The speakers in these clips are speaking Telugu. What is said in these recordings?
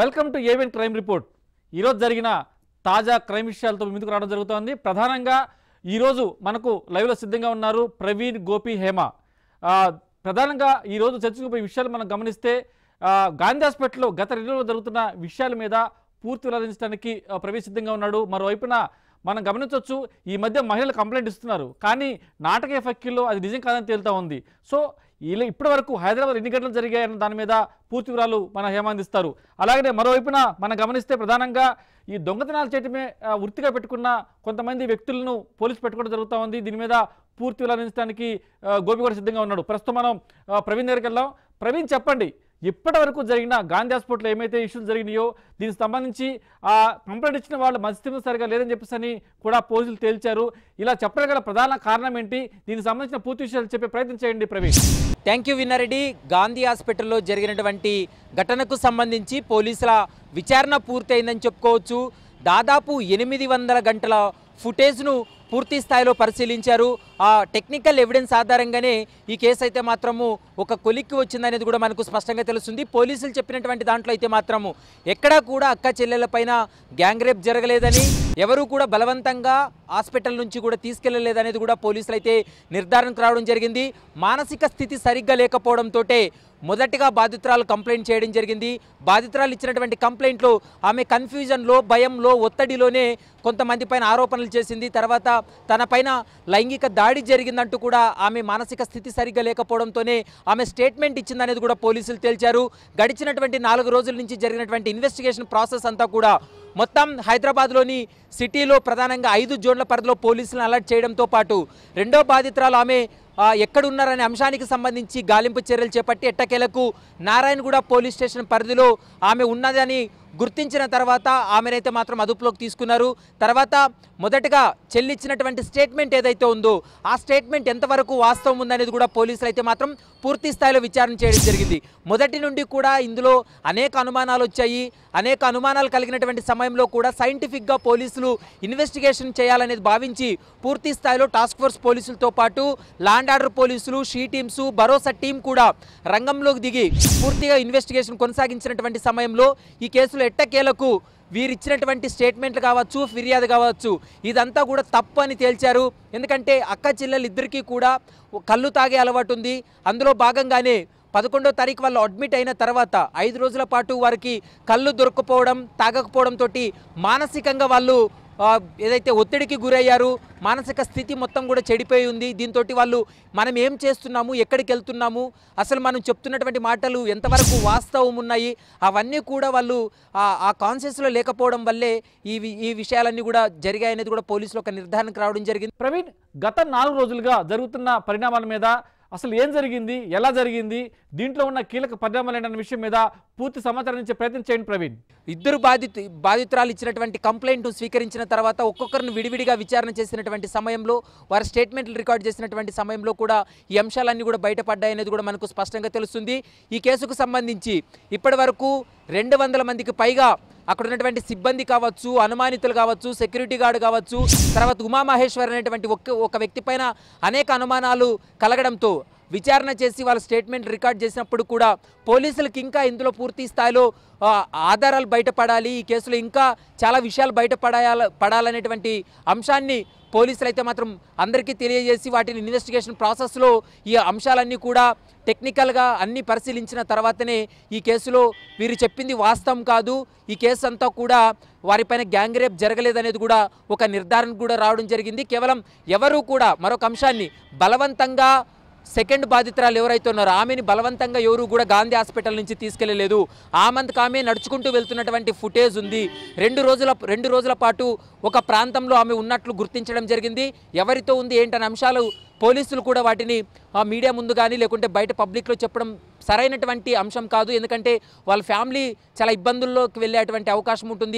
welcome to ABN crime report ఈరోజు జరిగిన తాజా క్రైమ్ విషయాలతో మీ ముందుకు రావడం జరుగుతోంది ప్రధానంగా ఈరోజు మనకు లైవ్లో సిద్ధంగా ఉన్నారు ప్రవీణ్ గోపి హేమ ఆ, ప్రధానంగా ఈరోజు చర్చకుపోయే విషయాలు మనం గమనిస్తే ఆ, గాంధీ హాస్పిటల్లో గత రెండు రోజులు జరుగుతున్న విషయాల మీద పూర్తి వెల్లడించడానికి ఆ, ప్రవీణ్ సిద్ధంగా ఉన్నాడు మరోవైపున మనం గమనించవచ్చు ఈ మధ్య మహిళలు కంప్లైంట్ ఇస్తున్నారు కానీ నాటక ఎఫెక్ట్లో అది నిజం కాదని తేలుతా ఉంది సో ఇలా ఇప్పటి వరకు హైదరాబాద్ ఎన్ని గంటలు జరిగాయన్న దాని మీద పూర్తి వివరాలు మన హేమాందిస్తారు అలాగనే మరోవైపున మనం గమనిస్తే ప్రధానంగా ఈ దొంగతనాలు చేయటమే ఆ, వృత్తిగా పెట్టుకున్న కొంతమంది వ్యక్తులను పోలీసు పెట్టుకోవడం జరుగుతూ ఉంది దీని మీద పూర్తి వివరాలు అందించడానికి ఆ, గోపి కూడా సిద్ధంగా ఉన్నాడు ప్రస్తుతం మనం ఆ, ప్రవీణ్ దగ్గరికి వెళ్దాం ప్రవీణ్ చెప్పండి ఇప్పటి వరకు జరిగిన గాంధీ హాస్పిటల్లో ఏమైతే ఇష్యూస్ జరిగినాయో దీనికి సంబంధించి ఆ కంప్లైంట్ ఇచ్చిన వాళ్ళు మధ్యస్థితి సరిగా లేదని చెప్పేసి అని కూడా పోలీసులు తేల్చారు ఇలా చెప్పడం గల ప్రధాన కారణం ఏంటి దీనికి సంబంధించిన పూర్తి విషయాలు చెప్పే ప్రయత్నం చేయండి ప్రవీణ్ థ్యాంక్ యూ విన్నారెడ్డి గాంధీ హాస్పిటల్లో జరిగినటువంటి ఘటనకు సంబంధించి పోలీసుల విచారణ పూర్తయిందని చెప్పుకోవచ్చు దాదాపు ఎనిమిది వందల గంటల ఫుటేజ్ను పూర్తి స్థాయిలో పరిశీలించారు ఆ టెక్నికల్ ఎవిడెన్స్ ఆధారంగానే ఈ కేసు అయితే మాత్రము ఒక కొలిక్కి వచ్చిందనేది కూడా మనకు స్పష్టంగా తెలుస్తుంది పోలీసులు చెప్పినటువంటి దాంట్లో అయితే మాత్రము ఎక్కడా కూడా అక్క చెల్లెల పైన గ్యాంగ్ రేప్ జరగలేదని ఎవరు కూడా బలవంతంగా హాస్పిటల్ నుంచి కూడా తీసుకెళ్లలేదనేది కూడా పోలీసులు అయితే నిర్ధారణకు రావడం జరిగింది మానసిక స్థితి సరిగ్గా లేకపోవడంతో మొదటిగా బాధితురాలు కంప్లైంట్ చేయడం జరిగింది బాధితురాలు ఇచ్చినటువంటి కంప్లైంట్లో ఆమె కన్ఫ్యూజన్లో భయంలో ఒత్తిడిలోనే కొంతమంది పైన ఆరోపణలు చేసింది తర్వాత తన పైన లైంగిక దాడి జరిగిందంటూ కూడా ఆమె మానసిక స్థితి సరిగ్గా లేకపోవడంతోనే ఆమె స్టేట్మెంట్ ఇచ్చిందనేది కూడా పోలీసులు తేల్చారు గడిచినటువంటి నాలుగు రోజుల నుంచి జరిగినటువంటి ఇన్వెస్టిగేషన్ ప్రాసెస్ అంతా కూడా మొత్తం హైదరాబాద్లోని సిటీలో ప్రధానంగా ఐదు జోన్ల పరిధిలో పోలీసులను అలర్ట్ చేయడంతో పాటు రెండో బాధితురాలు ఆమె ఆ, ఎక్కడున్నారనే అంశానికి సంబంధించి గాలింపు చర్యలు చేపట్టి ఎట్టకేలకు నారాయణగూడ పోలీస్ స్టేషన్ పరిధిలో ఆమె ఉన్నదని గుర్తించిన తర్వాత ఆమెనైతే మాత్రం అదుపులోకి తీసుకున్నారు తర్వాత మొదటగా చెల్లిచ్చినటువంటి స్టేట్మెంట్ ఏదైతే ఉందో ఆ స్టేట్మెంట్ ఎంతవరకు వాస్తవం ఉందనేది కూడా పోలీసులు అయితే మాత్రం పూర్తి స్థాయిలో విచారణ చేయడం జరిగింది మొదటి నుండి కూడా ఇందులో అనేక అనుమానాలు వచ్చాయి అనేక అనుమానాలు కలిగినటువంటి సమయంలో కూడా సైంటిఫిక్గా పోలీసులు ఇన్వెస్టిగేషన్ చేయాలనేది భావించి పూర్తి స్థాయిలో టాస్క్ ఫోర్స్ పోలీసులతో పాటు ల్యాండ్ ఆర్డర్ పోలీసులు షీ టీమ్స్ భరోసా టీం కూడా రంగంలోకి దిగి పూర్తిగా ఇన్వెస్టిగేషన్ కొనసాగించినటువంటి సమయంలో ఈ కేసులో ఎట్టకేలకు వీరిచ్చినటువంటి స్టేట్మెంట్లు కావచ్చు ఫిర్యాదు కావచ్చు ఇదంతా కూడా తప్పు అని తేల్చారు ఎందుకంటే అక్క చెల్లెలు ఇద్దరికీ కూడా కళ్ళు తాగే అలవాటు ఉంది అందులో భాగంగానే పదకొండో తారీఖు వాళ్ళు అడ్మిట్ అయిన తర్వాత ఐదు రోజుల పాటు వారికి కళ్ళు దొరకపోవడం తాగకపోవడంతో మానసికంగా వాళ్ళు ఆ, ఏదైతే ఒత్తిడికి గురయ్యారు మానసిక స్థితి మొత్తం కూడా చెడిపోయి ఉంది దీంతో వాళ్ళు మనం ఏం చేస్తున్నాము ఎక్కడికి వెళ్తున్నాము అసలు మనం చెప్తున్నటువంటి మాటలు ఎంతవరకు వాస్తవం ఉన్నాయి అవన్నీ కూడా వాళ్ళు ఆ- ఆ కాన్షియస్లో లేకపోవడం వల్లే ఈ వి- ఈ విషయాలన్నీ కూడా జరిగాయనేది కూడా పోలీసులు ఒక నిర్ధారణకు రావడం జరిగింది ప్రవీణ్ గత నాలుగు రోజులుగా జరుగుతున్న పరిణామాల మీద అసలు ఏం జరిగింది ఎలా జరిగింది దీంట్లో ఉన్న కీలక పరిణామాలు ఏంటన్న విషయం మీద పూర్తి సమాచారం ఇచ్చే ప్రయత్నం చేయండి ప్రవీణ్ ఇద్దరు బాధితు బాధితురాలు ఇచ్చినటువంటి కంప్లైంట్ స్వీకరించిన తర్వాత ఒక్కొక్కరిని విడివిడిగా విచారణ చేసినటువంటి సమయంలో వారి స్టేట్మెంట్లు రికార్డ్ చేసినటువంటి సమయంలో కూడా ఈ అంశాలన్నీ కూడా బయటపడ్డాయనేది కూడా మనకు స్పష్టంగా తెలుస్తుంది ఈ కేసుకు సంబంధించి ఇప్పటి వరకు రెండు వందల మందికి పైగా అక్కడ ఉన్నటువంటి సిబ్బంది కావచ్చు అనుమానితులు కావచ్చు సెక్యూరిటీ గార్డ్ కావచ్చు తర్వాత ఉమామహేశ్వర్ అనేటువంటి ఒక ఒక వ్యక్తి పైన అనేక అనుమానాలు కలగడంతో విచారణ చేసి వాళ్ళ స్టేట్మెంట్ రికార్డ్ చేసినప్పుడు కూడా పోలీసులకు ఇంకా ఇందులో పూర్తి స్థాయిలో ఆ, ఆధారాలు బయటపడాలి ఈ కేసులో ఇంకా చాలా విషయాలు బయటపడాల పడాలనేటువంటి అంశాన్ని పోలీసులు అయితే మాత్రం అందరికీ తెలియజేసి వాటిని ఇన్వెస్టిగేషన్ ప్రాసెస్లో ఈ అంశాలన్నీ కూడా టెక్నికల్గా అన్ని పరిశీలించిన తర్వాతనే ఈ కేసులో వీరు చెప్పింది వాస్తవం కాదు ఈ కేసు అంతా కూడా వారిపైన గ్యాంగ్ రేప్ జరగలేదనేది కూడా ఒక నిర్ధారణకు కూడా రావడం జరిగింది కేవలం ఎవరు కూడా మరొక అంశాన్ని బలవంతంగా సెకండ్ బాధితురాలు ఎవరైతే ఉన్నారో ఆమెని బలవంతంగా ఎవరు కూడా గాంధీ హాస్పిటల్ నుంచి తీసుకెళ్లలేదు ఆమంతకు ఆమె నడుచుకుంటూ వెళ్తున్నటువంటి ఫుటేజ్ ఉంది రెండు రోజుల రెండు రోజుల పాటు ఒక ప్రాంతంలో ఆమె ఉన్నట్లు గుర్తించడం జరిగింది ఎవరితో ఉంది ఏంటనే అంశాలు పోలీసులు కూడా వాటిని ఆ మీడియా ముందు కానీ లేకుంటే బయట పబ్లిక్లో చెప్పడం సరైనటువంటి అంశం కాదు ఎందుకంటే వాళ్ళ ఫ్యామిలీ చాలా ఇబ్బందుల్లోకి వెళ్ళేటువంటి అవకాశం ఉంటుంది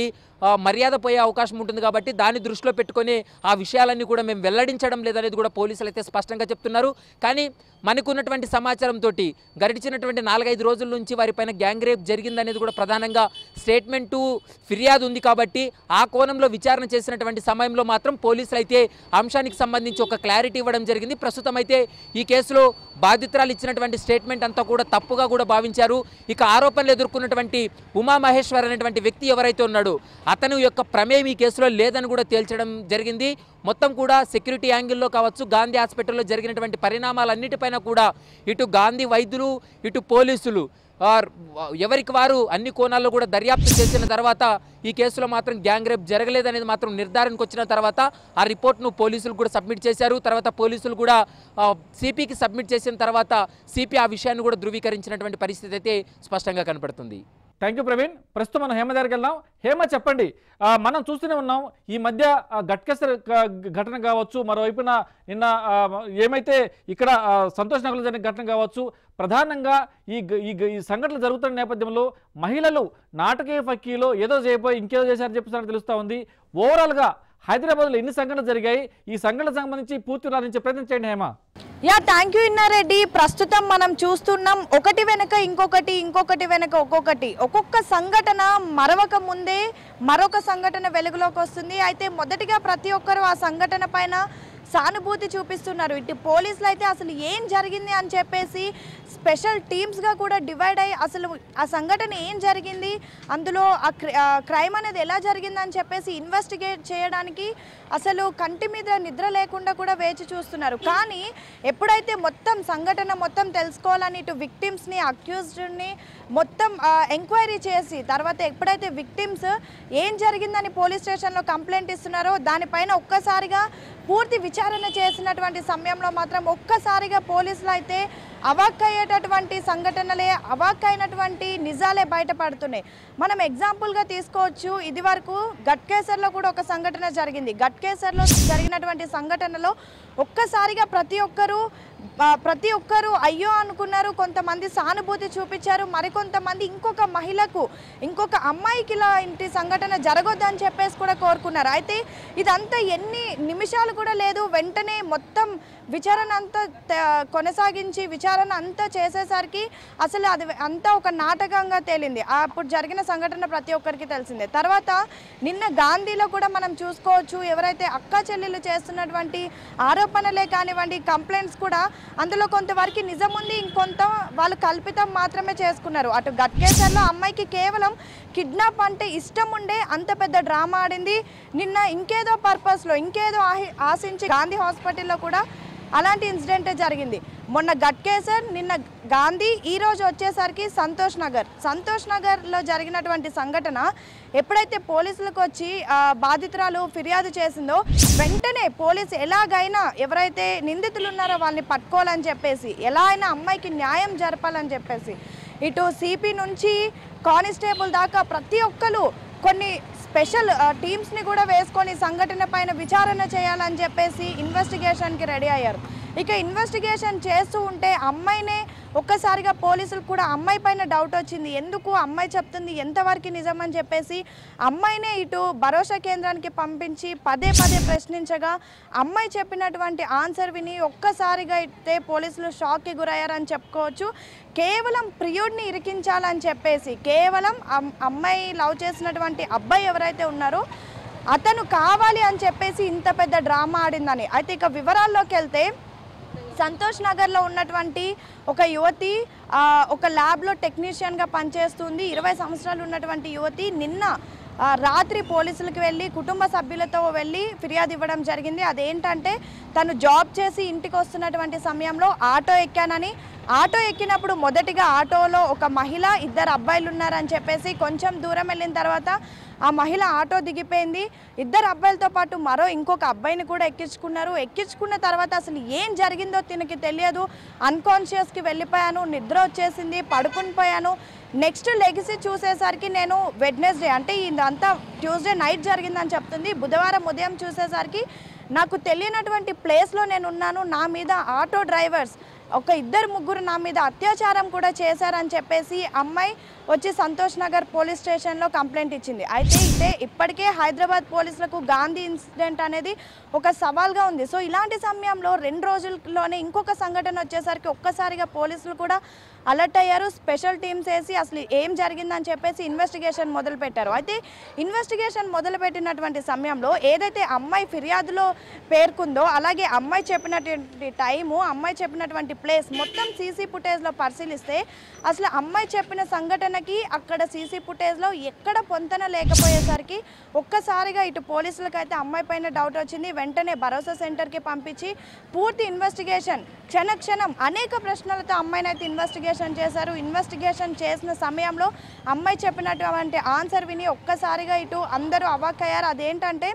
ఆ, మర్యాద పోయే అవకాశం ఉంటుంది కాబట్టి దాన్ని దృష్టిలో పెట్టుకొని ఆ విషయాలన్నీ కూడా మేము వెల్లడించడం లేదనేది కూడా పోలీసులు అయితే స్పష్టంగా చెప్తున్నారు కానీ మనకున్నటువంటి సమాచారంతో గడిచినటువంటి నాలుగైదు రోజుల నుంచి వారిపైన గ్యాంగ్ రేప్ జరిగిందనేది కూడా ప్రధానంగా స్టేట్మెంటు ఫిర్యాదు ఉంది కాబట్టి ఆ కోణంలో విచారణ చేసినటువంటి సమయంలో మాత్రం పోలీసులు అయితే అంశానికి సంబంధించి ఒక క్లారిటీ ఇవ్వడం జరిగింది ప్రస్తుతం అయితే ఈ కేసులో బాధితురాలు ఇచ్చినటువంటి స్టేట్మెంట్ అంతా కూడా తప్పుగా కూడా భావించారు ఇక ఆరోపణలు ఎదుర్కొన్నటువంటి ఉమామహేశ్వర్ అనేటువంటి వ్యక్తి ఎవరైతే ఉన్నాడో అతను యొక్క ప్రమేయం ఈ కేసులో లేదని కూడా తేల్చడం జరిగింది మొత్తం కూడా సెక్యూరిటీ యాంగిల్లో కావచ్చు గాంధీ హాస్పిటల్లో జరిగినటువంటి పరిణామాలన్నిటిపైన కూడా ఇటు గాంధీ వైద్యులు ఇటు పోలీసులు ఆ, ఎవరికి వారు అన్ని కోణాల్లో కూడా దర్యాప్తు చేసిన తర్వాత ఈ కేసులో మాత్రం గ్యాంగ్ రేప్ జరగలేదనేది మాత్రం నిర్ధారణకు వచ్చిన తర్వాత ఆ రిపోర్ట్ను పోలీసులు కూడా సబ్మిట్ చేశారు తర్వాత పోలీసులు కూడా సిపికి సబ్మిట్ చేసిన తర్వాత సిపి ఆ విషయాన్ని కూడా ధృవీకరించినటువంటి పరిస్థితి అయితే స్పష్టంగా కనపడుతుంది థ్యాంక్ యూ ప్రవీణ్ ప్రస్తుతం మనం హేమ దగ్గరికి వెళ్దాం హేమ చెప్పండి ఆ, మనం చూస్తూనే ఉన్నాం ఈ మధ్య ఆ, గట్కేసర్ క- ఘటన కావచ్చు మరోవైపున నిన్న ఆ, ఏమైతే ఇక్కడ ఆ, సంతోష్ నగర్లో జరిగిన ఘటన కావచ్చు ప్రధానంగా ఈ గ- ఈ గ- ఈ సంఘటనలు జరుగుతున్న నేపథ్యంలో మహిళలు నాటకీయ ఫక్కీలో ఏదో చేయబోయి ఇంకేదో చేశారని చెప్పేసి తెలుస్తూ ఉంది ఓవరాల్గా హైదరాబాద్లో ఎన్ని సంఘటనలు జరిగాయి ఈ సంఘటనకు సంబంధించి పూర్తి రాణించే ప్రయత్నం చేయండి హేమ యా థ్యాంక్ యూ ఇన్నారెడ్డి ప్రస్తుతం మనం చూస్తున్నాం ఒకటి వెనక ఇంకొకటి ఇంకొకటి వెనక ఒక్కొక్కటి ఒక్కొక్క సంఘటన మరవక ముందే మరొక సంఘటన వెలుగులోకి వస్తుంది అయితే మొదటిగా ప్రతి ఒక్కరు ఆ సంఘటన పైన సానుభూతి చూపిస్తున్నారు ఇటు పోలీసులు అయితే అసలు ఏం జరిగింది అని చెప్పేసి స్పెషల్ టీమ్స్గా కూడా డివైడ్ అయ్యి అసలు ఆ సంఘటన ఏం జరిగింది అందులో ఆ క్ర- ఆ క్రైమ్ అనేది ఎలా జరిగిందని చెప్పేసి ఇన్వెస్టిగేట్ చేయడానికి అసలు కంటి మీద నిద్ర లేకుండా కూడా వేచి చూస్తున్నారు కానీ ఎప్పుడైతే మొత్తం సంఘటన మొత్తం తెలుసుకోవాలని ఇటు విక్టిమ్స్ని అక్యూజ్డ్ని మొత్తం ఎంక్వైరీ చేసి తర్వాత ఎప్పుడైతే విక్టిమ్స్ ఏం జరిగిందని పోలీస్ స్టేషన్లో కంప్లైంట్ ఇస్తున్నారో దానిపైన ఒక్కసారిగా పూర్తి విచారణ చేసినటువంటి సమయంలో మాత్రం ఒక్కసారిగా పోలీసులు అయితే అవాక్కయ్యేటటువంటి సంఘటనలే అవాక్కైనటువంటి నిజాలే బయటపడుతున్నాయి మనం ఎగ్జాంపుల్గా తీసుకోవచ్చు ఇది వరకు గట్కేసర్లో కూడా ఒక సంఘటన జరిగింది గట్కేసర్లో జరిగినటువంటి సంఘటనలో ఒక్కసారిగా ప్రతి ఒక్కరూ ఆ, ప్రతి ఒక్కరూ అయ్యో అనుకున్నారు కొంతమంది సానుభూతి చూపించారు మరికొంతమంది ఇంకొక మహిళకు ఇంకొక అమ్మాయికి ఇలా ఇంటి సంఘటన జరగొద్దని చెప్పేసి కూడా కోరుకున్నారు అయితే ఇదంతా ఎన్ని నిమిషాలు కూడా లేదు వెంటనే మొత్తం విచారణ అంతా త- కొనసాగించి విచారణ అంతా చేసేసరికి అసలు అది అంతా ఒక నాటకంగా తేలింది ఆ అప్పుడు జరిగిన సంఘటన ప్రతి ఒక్కరికి తెలిసిందే తర్వాత నిన్న గాంధీలో కూడా మనం చూసుకోవచ్చు ఎవరైతే అక్క చెల్లెలు చేస్తున్నటువంటి ఆరోపణలే కానివ్వండి కంప్లైంట్స్ కూడా అందులో కొంతవరకు నిజం ఉంది ఇంకొంత వాళ్ళు కల్పితం మాత్రమే చేసుకున్నారు అటు గట్కేసర్లో అమ్మాయికి కేవలం కిడ్నాప్ అంటే ఇష్టం ఉండే అంత పెద్ద డ్రామా ఆడింది నిన్న ఇంకేదో పర్పస్లో ఇంకేదో ఆహి- ఆశించి గాంధీ హాస్పిటల్లో కూడా అలాంటి ఇన్సిడెంటే జరిగింది మొన్న గట్కేసర్ నిన్న గాంధీ ఈ రోజు వచ్చేసరికి సంతోష్ నగర్ సంతోష్ నగర్లో జరిగినటువంటి సంఘటన ఎప్పుడైతే పోలీసులకు వచ్చి ఆ, బాధితురాలు ఫిర్యాదు చేసిందో వెంటనే పోలీసు ఎలాగైనా ఎవరైతే నిందితులు ఉన్నారో వాళ్ళని పట్టుకోవాలని చెప్పేసి ఎలా అయినా అమ్మాయికి న్యాయం జరపాలని చెప్పేసి ఇటు సిపి నుంచి కానిస్టేబుల్ దాకా ప్రతి ఒక్కరు కొన్ని స్పెషల్ టీమ్స్ని కూడా వేసుకొని సంఘటన పైన విచారణ చేయాలని చెప్పేసి ఇన్వెస్టిగేషన్కి రెడీ అయ్యారు ఇక ఇన్వెస్టిగేషన్ చేస్తూ ఉంటే అమ్మాయినే ఒక్కసారిగా పోలీసులకు కూడా అమ్మాయి పైన డౌట్ వచ్చింది ఎందుకు అమ్మాయి చెప్తుంది ఎంతవరకు నిజమని చెప్పేసి అమ్మాయినే ఇటు భరోసా కేంద్రానికి పంపించి పదే పదే ప్రశ్నించగా అమ్మాయి చెప్పినటువంటి ఆన్సర్ విని ఒక్కసారిగా అయితే పోలీసులు షాక్కి గురయ్యారని చెప్పుకోవచ్చు కేవలం ప్రియుడిని ఇరికించాలని చెప్పేసి కేవలం అమ్- అమ్మాయి లవ్ చేసినటువంటి అబ్బాయి ఎవరైతే ఉన్నారో అతను కావాలి అని చెప్పేసి ఇంత పెద్ద డ్రామా ఆడిందని అయితే ఇక వివరాల్లోకి వెళ్తే సంతోష్ నగర్లో ఉన్నటువంటి ఒక యువతి ఆ, ఒక ల్యాబ్లో టెక్నీషియన్గా పనిచేస్తుంది ఇరవై సంవత్సరాలు ఉన్నటువంటి యువతి నిన్న ఆ, రాత్రి పోలీసులకు వెళ్ళి కుటుంబ సభ్యులతో వెళ్ళి ఫిర్యాదు ఇవ్వడం జరిగింది అదేంటంటే తను జాబ్ చేసి ఇంటికి వస్తున్నటువంటి సమయంలో ఆటో ఎక్కానని ఆటో ఎక్కినప్పుడు మొదటిగా ఆటోలో ఒక మహిళ ఇద్దరు అబ్బాయిలు ఉన్నారని చెప్పేసి కొంచెం దూరం వెళ్ళిన తర్వాత ఆ మహిళ ఆటో దిగిపోయింది ఇద్దరు అబ్బాయిలతో పాటు మరో ఇంకొక అబ్బాయిని కూడా ఎక్కించుకున్నారు ఎక్కించుకున్న తర్వాత అసలు ఏం జరిగిందో తినకి తెలియదు అన్కాన్షియస్కి వెళ్ళిపోయాను నిద్ర వచ్చేసింది పడుకుని పోయాను నెక్స్ట్ లెగిసి చూసేసరికి నేను వెడ్నెస్డే అంటే ఇదంతా ట్యూస్డే నైట్ జరిగిందని చెప్తుంది బుధవారం ఉదయం చూసేసరికి నాకు తెలియనటువంటి ప్లేస్లో నేను ఉన్నాను నా మీద ఆటో డ్రైవర్స్ ఒక ఇద్దరు ముగ్గురు నా మీద అత్యాచారం కూడా చేశారని చెప్పేసి అమ్మాయి వచ్చి సంతోష్ నగర్ పోలీస్ స్టేషన్లో కంప్లైంట్ ఇచ్చింది అయితే ఇదే ఇప్పటికే హైదరాబాద్ పోలీసులకు గాంధీ ఇన్సిడెంట్ అనేది ఒక సవాల్గా ఉంది సో ఇలాంటి సమయంలో రెండు రోజుల్లోనే ఇంకొక సంఘటన వచ్చేసరికి ఒక్కసారిగా పోలీసులు కూడా అలర్ట్ అయ్యారు స్పెషల్ టీమ్స్ వేసి అసలు ఏం జరిగిందని చెప్పేసి ఇన్వెస్టిగేషన్ మొదలుపెట్టారు అయితే ఇన్వెస్టిగేషన్ మొదలుపెట్టినటువంటి సమయంలో ఏదైతే అమ్మాయి ఫిర్యాదులో పేర్కొందో అలాగే అమ్మాయి చెప్పినటువంటి టైము అమ్మాయి చెప్పినటువంటి ప్లేస్ మొత్తం సీసీ ఫుటేజ్లో పరిశీలిస్తే అసలు అమ్మాయి చెప్పిన సంఘటనకి అక్కడ సీసీ ఫుటేజ్లో ఎక్కడ పొంతన లేకపోయేసరికి ఒక్కసారిగా ఇటు పోలీసులకు అయితే అమ్మాయి పైన డౌట్ వచ్చింది వెంటనే భరోసా సెంటర్కి పంపించి పూర్తి ఇన్వెస్టిగేషన్ క్షణ క్షణం అనేక ప్రశ్నలతో అమ్మాయిని అయితే ఇన్వెస్టిగేషన్ చేశారు ఇన్వెస్టిగేషన్ చేసిన సమయంలో అమ్మాయి చెప్పినటువంటి ఆన్సర్ విని ఒక్కసారిగా ఇటు అందరూ అవాక్కయ్యారు అదేంటంటే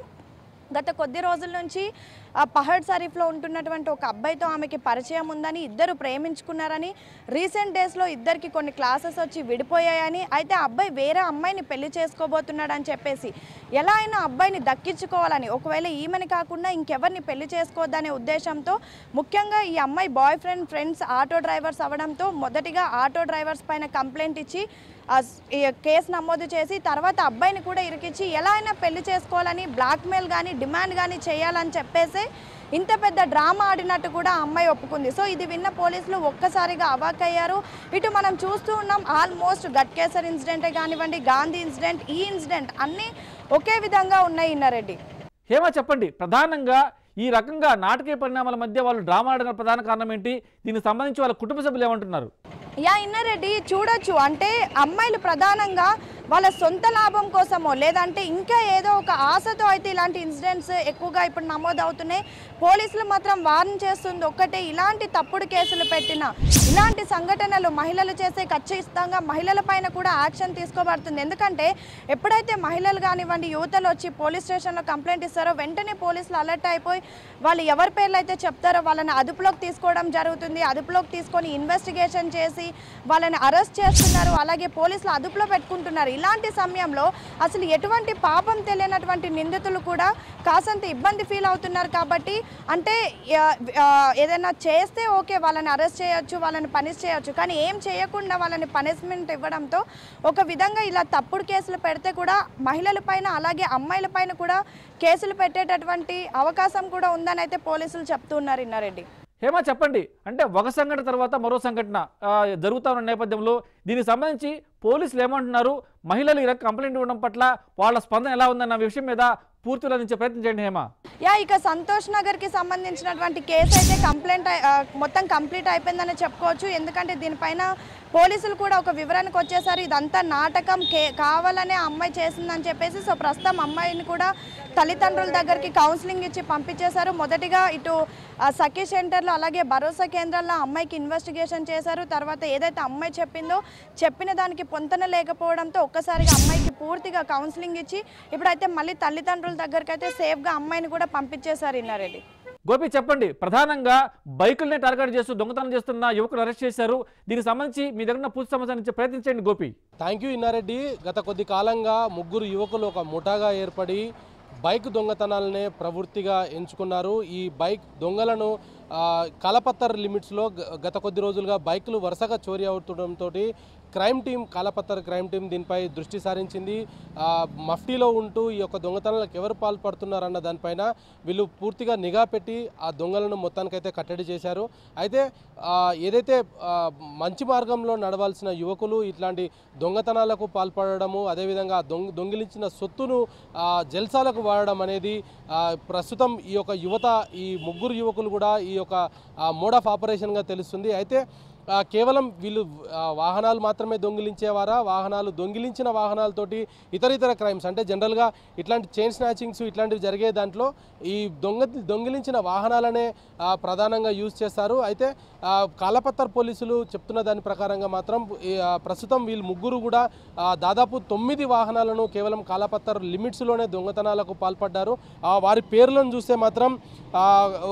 గత కొద్ది రోజుల నుంచి ఆ పహడ్ షరీఫ్లో ఉంటున్నటువంటి ఒక అబ్బాయితో ఆమెకి పరిచయం ఉందని ఇద్దరు ప్రేమించుకున్నారని రీసెంట్ డేస్లో ఇద్దరికి కొన్ని క్లాసెస్ వచ్చి విడిపోయాయని అయితే ఆ అబ్బాయి వేరే అమ్మాయిని పెళ్లి చేసుకోబోతున్నాడని చెప్పేసి ఎలా అయినా అబ్బాయిని దక్కించుకోవాలని ఒకవేళ ఈమెని కాకుండా ఇంకెవరిని పెళ్లి చేసుకోవద్దనే ఉద్దేశంతో ముఖ్యంగా ఈ అమ్మాయి boy friend friends auto drivers అవ్వడంతో మొదటిగా ఆటో డ్రైవర్స్ పైన కంప్లైంట్ ఇచ్చి ఆ స్- ఈ కేసు నమోదు చేసి తర్వాత అబ్బాయిని కూడా ఇరికించి ఎలా అయినా పెళ్లి చేసుకోవాలని బ్లాక్మెయిల్ కానీ డిమాండ్ కానీ చేయాలని చెప్పేసి ఇంత పెద్ద డ్రామా ఆడినట్టు కూడా ఆ అమ్మాయి ఒప్పుకుంది సో ఇది విన్న పోలీసులు ఒక్కసారిగా అవాక్కయ్యారు ఇటు మనం చూస్తూ ఉన్నాం ఆల్మోస్ట్ గట్కేసర్ ఇన్సిడెంటే కానివ్వండి గాంధీ ఇన్సిడెంట్ ఈ ఇన్సిడెంట్ అన్నీ ఒకే విధంగా ఉన్నాయి ఇన్నారెడ్డి హేమ చెప్పండి ప్రధానంగా ఈ రకంగా నాటకీయ పరిణామాల మధ్య వాళ్ళు డ్రామా ఆడిన ప్రధాన కారణం ఏంటి దీనికి సంబంధించి వాళ్ళ కుటుంబ సభ్యులు ఏమంటున్నారు యా ఇన్నారెడ్డి చూడొచ్చు అంటే అమ్మాయిలు ప్రధానంగా వాళ్ళ సొంత లాభం కోసమో లేదంటే ఇంకా ఏదో ఒక ఆశతో అయితే ఇలాంటి ఇన్సిడెంట్స్ ఎక్కువగా ఇప్పుడు నమోదవుతున్నాయి పోలీసులు మాత్రం వార్న్ చేస్తుంది ఒక్కటే ఇలాంటి తప్పుడు కేసులు పెట్టిన ఇలాంటి సంఘటనలు మహిళలు చేసే ఖచ్చితంగా మహిళల పైన కూడా యాక్షన్ తీసుకోబడుతుంది ఎందుకంటే ఎప్పుడైతే మహిళలు కానివ్వండి యువతలు వచ్చి పోలీస్ స్టేషన్లో కంప్లైంట్ ఇస్తారో వెంటనే పోలీసులు అలర్ట్ అయిపోయి వాళ్ళు ఎవరి పేర్లు అయితే చెప్తారో వాళ్ళని అదుపులోకి తీసుకోవడం జరుగుతుంది అదుపులోకి తీసుకొని ఇన్వెస్టిగేషన్ చేసి వాళ్ళని అరెస్ట్ చేస్తున్నారు అలాగే పోలీసులు అదుపులో పెట్టుకుంటున్నారు ఇలాంటి సమయంలో అసలు ఎటువంటి పాపం తెలియనటువంటి నిందితులు కూడా కాసంత ఇబ్బంది ఫీల్ అవుతున్నారు కాబట్టి అంటే ఆ, ఆ, ఏదైనా చేస్తే ఓకే వాళ్ళని అరెస్ట్ చేయొచ్చు వాళ్ళని పనిష్ చేయొచ్చు కానీ ఏం చేయకుండా వాళ్ళని పనిష్మెంట్ ఇవ్వడంతో ఒక విధంగా ఇలా తప్పుడు కేసులు పెడితే కూడా మహిళల పైన అలాగే అమ్మాయిల పైన కూడా కేసులు పెట్టేటటువంటి అవకాశం కూడా ఉందని అయితే పోలీసులు చెప్తున్నారు ఇన్నారెడ్డి హేమ చెప్పండి అంటే ఒక సంఘటన తర్వాత మరో సంఘటన ఆ, జరుగుతా ఉన్న నేపథ్యంలో దీనికి సంబంధించి పోలీసులు ఏమంటున్నారు మహిళలు ఇలా కంప్లైంట్ ఇవ్వడం పట్ల వాళ్ళ స్పందన ఎలా ఉందన్న విషయం మీద పూర్తిగా అందించే ప్రయత్నం చేయండి హేమ యా ఇక సంతోష్ నగర్ కి సంబంధించినటువంటి కేసు అయితే కంప్లైంట్ అయి- ఆ, మొత్తం కంప్లీట్ అయిపోయిందని చెప్పుకోవచ్చు ఎందుకంటే దీనిపైన పోలీసులు కూడా ఒక వివరణకు వచ్చేసరి ఇదంతా నాటకం కే కావాలనే ఆ అమ్మాయి చేసిందని చెప్పేసి సో ప్రస్తుతం అమ్మాయిని కూడా తల్లిదండ్రుల దగ్గరికి కౌన్సిలింగ్ ఇచ్చి పంపించేశారు మొదటిగా ఇటు ఆ, సఖీ సెంటర్లో అలాగే భరోసా కేంద్రాల్లో ఆ అమ్మాయికి ఇన్వెస్టిగేషన్ చేశారు తర్వాత ఏదైతే అమ్మాయి చెప్పిందో చెప్పిన దానికి పొంతన లేకపోవడంతో ఒక్కసారిగా అమ్మాయికి పూర్తిగా కౌన్సిలింగ్ ఇచ్చి ఇప్పుడైతే మళ్ళీ తల్లిదండ్రుల దగ్గరికి అయితే సేఫ్గా అమ్మాయిని కూడా పంపించేశారు ఇన్నారెడ్డి గోపి చెప్పండి ప్రధానంగా బైకుల్ని టార్గెట్ చేస్తూ దొంగతనం చేస్తున్న యువకులు అరెస్ట్ చేశారు దీనికి సంబంధించి మీ దగ్గర ఉన్న పూర్తి సమాచారం ఇచ్చే ప్రయత్నించండి గోపి థ్యాంక్ యూ ఇన్నారెడ్డి గత కొద్ది కాలంగా ముగ్గురు యువకులు ఒక ముఠాగా ఏర్పడి బైక్ దొంగతనాలనే ప్రవృత్తిగా ఎంచుకున్నారు ఈ బైక్ దొంగలను ఆ, కలపత్తర్ లిమిట్స్లో గ- గత కొద్ది రోజులుగా బైకులు వరుసగా చోరీ అవుతుండటంతో crime team Kalapathar crime team దీనిపై దృష్టి సారించింది ఆ, మఫ్టీలో ఉంటూ ఈ యొక్క దొంగతనాలకు ఎవరు పాల్పడుతున్నారన్న దానిపైన వీళ్ళు పూర్తిగా నిఘా పెట్టి ఆ దొంగలను మొత్తానికైతే కట్టడి చేశారు అయితే ఆ, ఏదైతే ఆ, మంచి మార్గంలో నడవాల్సిన యువకులు ఇట్లాంటి దొంగతనాలకు పాల్పడము అదేవిధంగా దొంగ దొంగిలించిన సొత్తును ఆ, జల్సాలకు వాడడం అనేది ఆ, ప్రస్తుతం ఈ యొక్క యువత ఈ ముగ్గురు యువకులు కూడా ఈ యొక్క మోడ్ ఆఫ్ ఆపరేషన్గా తెలుస్తుంది అయితే ఆ, కేవలం వీళ్ళు ఆ, వాహనాలు మాత్రమే దొంగిలించేవారా వాహనాలు దొంగిలించిన వాహనాలతోటి ఇతర ఇతర క్రైమ్స్ అంటే జనరల్గా ఇట్లాంటి చైన్ స్నాచింగ్స్ ఇట్లాంటివి జరిగే దాంట్లో ఈ దొంగ దొంగిలించిన వాహనాలనే ఆ, ప్రధానంగా యూజ్ చేస్తారు అయితే ఆ, కాలపత్తర్ పోలీసులు చెప్తున్న దాని ప్రకారంగా మాత్రం ఈ, ఆ, ప్రస్తుతం వీళ్ళు ముగ్గురు కూడా ఆ, దాదాపు తొమ్మిది వాహనాలను కేవలం కాలపత్తర్ లిమిట్స్లోనే దొంగతనాలకు పాల్పడ్డారు ఆ, వారి పేర్లను చూస్తే మాత్రం ఆ, ఓ,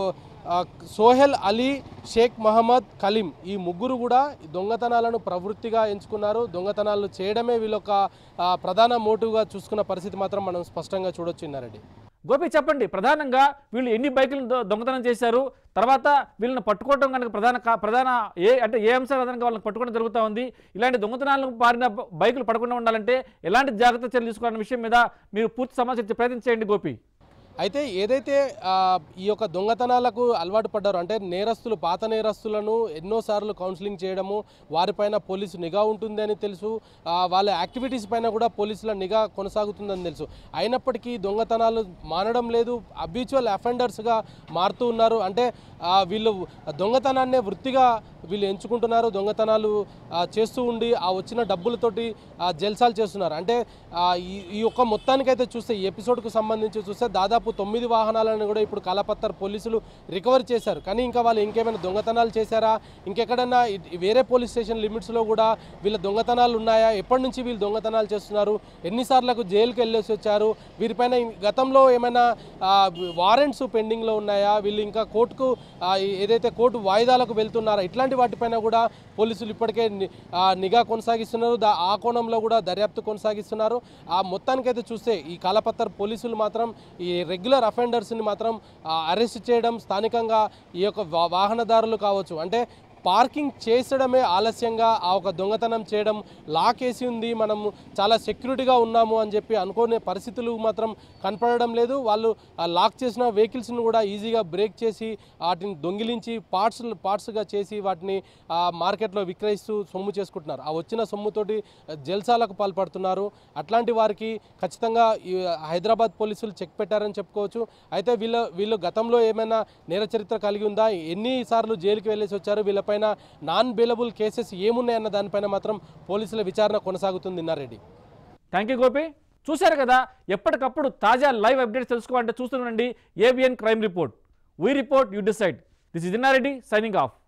ఆ, సోహెల్ అలీ షేక్ మహమ్మద్ కలీం ఈ ముగ్గురు కూడా ఈ దొంగతనాలను ప్రవృత్తిగా ఎంచుకున్నారు దొంగతనాలు చేయడమే వీళ్ళొక ఆ, ప్రధాన మోటివ్గా చూసుకున్న పరిస్థితి మాత్రం మనం స్పష్టంగా చూడొచ్చు ఇన్నారెడ్డి గోపి చెప్పండి ప్రధానంగా వీళ్ళు ఎన్ని బైకులు దొ- దొంగతనం చేశారు తర్వాత వీళ్ళని పట్టుకోవడం కనుక ప్రధాన కా- ప్రధాన ఏ అంటే ఏ అంశాలు ఆధారంగా వాళ్ళని పట్టుకోవడం జరుగుతూ ఉంది ఇలాంటి దొంగతనాలకు పారిన బ- బైకులు పడకుండా ఉండాలంటే ఎలాంటి జాగ్రత్త చర్యలు తీసుకోవాలనే విషయం మీద మీరు పూర్తి సమాచారం ఇచ్చే ప్రయత్నం చేయండి గోపి అయితే ఏదైతే ఆ, ఈ యొక్క దొంగతనాలకు అలవాటు పడ్డారో అంటే నేరస్తులు పాత నేరస్తులను ఎన్నోసార్లు కౌన్సిలింగ్ చేయడము వారిపైన పోలీసు నిఘా ఉంటుంది అని తెలుసు ఆ, వాళ్ళ యాక్టివిటీస్ పైన కూడా పోలీసుల నిఘా కొనసాగుతుందని తెలుసు అయినప్పటికీ దొంగతనాలు మానడం లేదు అబ్యూచువల్ అఫెండర్స్గా మారుతూ ఉన్నారు అంటే ఆ, వీళ్ళు దొంగతనాన్నే వృత్తిగా వీళ్ళు ఎంచుకుంటున్నారు దొంగతనాలు ఆ, చేస్తూ ఉండి ఆ వచ్చిన డబ్బులతోటి ఆ, జల్సాలు చేస్తున్నారు అంటే ఆ, ఈ ఈ యొక్క మొత్తానికైతే చూస్తే ఈ ఎపిసోడ్కు సంబంధించి చూస్తే దాదాపు తొమ్మిది వాహనాలను కూడా ఇప్పుడు కాలాపత్తర్ పోలీసులు రికవర్ చేశారు కానీ ఇంకా వాళ్ళు ఇంకేమైనా దొంగతనాలు చేశారా ఇంకెక్కడన్నా ఇ- వేరే పోలీస్ స్టేషన్ లిమిట్స్లో కూడా వీళ్ళ దొంగతనాలు ఉన్నాయా ఎప్పటి నుంచి వీళ్ళు దొంగతనాలు చేస్తున్నారు ఎన్నిసార్లకు జైలుకి వెళ్ళేసి వచ్చారు వీరిపైన ఇం- గతంలో ఏమైనా వారెంట్స్ పెండింగ్లో ఉన్నాయా వీళ్ళు ఇంకా కోర్టుకు ఆ, ఏదైతే కోర్టు వాయిదాలకు వెళ్తున్నారా ఇట్లాంటి వాటిపైన కూడా పోలీసులు ఇప్పటికే ని- ఆ, నిఘా కొనసాగిస్తున్నారు దా- ఆ కోణంలో కూడా దర్యాప్తు కొనసాగిస్తున్నారు ఆ మొత్తానికైతే చూస్తే ఈ కాలపత్తర్ పోలీసులు మాత్రం ఈ రెగ్యులర్ అఫెండర్స్ని మాత్రం అరెస్ట్ చేయడం స్థానికంగా ఈ యొక్క వా- వాహనదారులు కావచ్చు అంటే పార్కింగ్ చేసడమే ఆలస్యంగా ఆ ఒక దొంగతనం చేయడం లాక్ వేసి ఉంది మనము చాలా సెక్యూరిటీగా ఉన్నాము అని చెప్పి అనుకునే పరిస్థితులు మాత్రం కనపడడం లేదు వాళ్ళు ఆ లాక్ చేసిన వెహికల్స్ను కూడా ఈజీగా బ్రేక్ చేసి వాటిని దొంగిలించి పార్ట్స్ పార్ట్స్గా చేసి వాటిని ఆ మార్కెట్లో విక్రయిస్తూ సొమ్ము చేసుకుంటున్నారు ఆ వచ్చిన సొమ్ముతోటి జల్సాలకు పాల్పడుతున్నారు అట్లాంటి వారికి ఖచ్చితంగా ఈ హైదరాబాద్ పోలీసులు చెక్ పెట్టారని చెప్పుకోవచ్చు అయితే వీళ్ళ వీళ్ళు గతంలో ఏమైనా నేర చరిత్ర కలిగి ఉందా ఎన్నిసార్లు జైలుకి వెళ్ళేసి వచ్చారు వీళ్ళపైన నాన్ బెయిలబుల్ కేసెస్ ఏమున్నాయన్న దానిపైన మాత్రం పోలీసుల విచారణ కొనసాగుతుంది ఇన్నారెడ్డి థ్యాంక్ యూ గోపి చూశారు కదా ఎప్పటికప్పుడు తాజా లైవ్ అప్డేట్స్ తెలుసుకోవాలంటే చూస్తుండండి ABN crime report we report you decide this is Innareddy signing of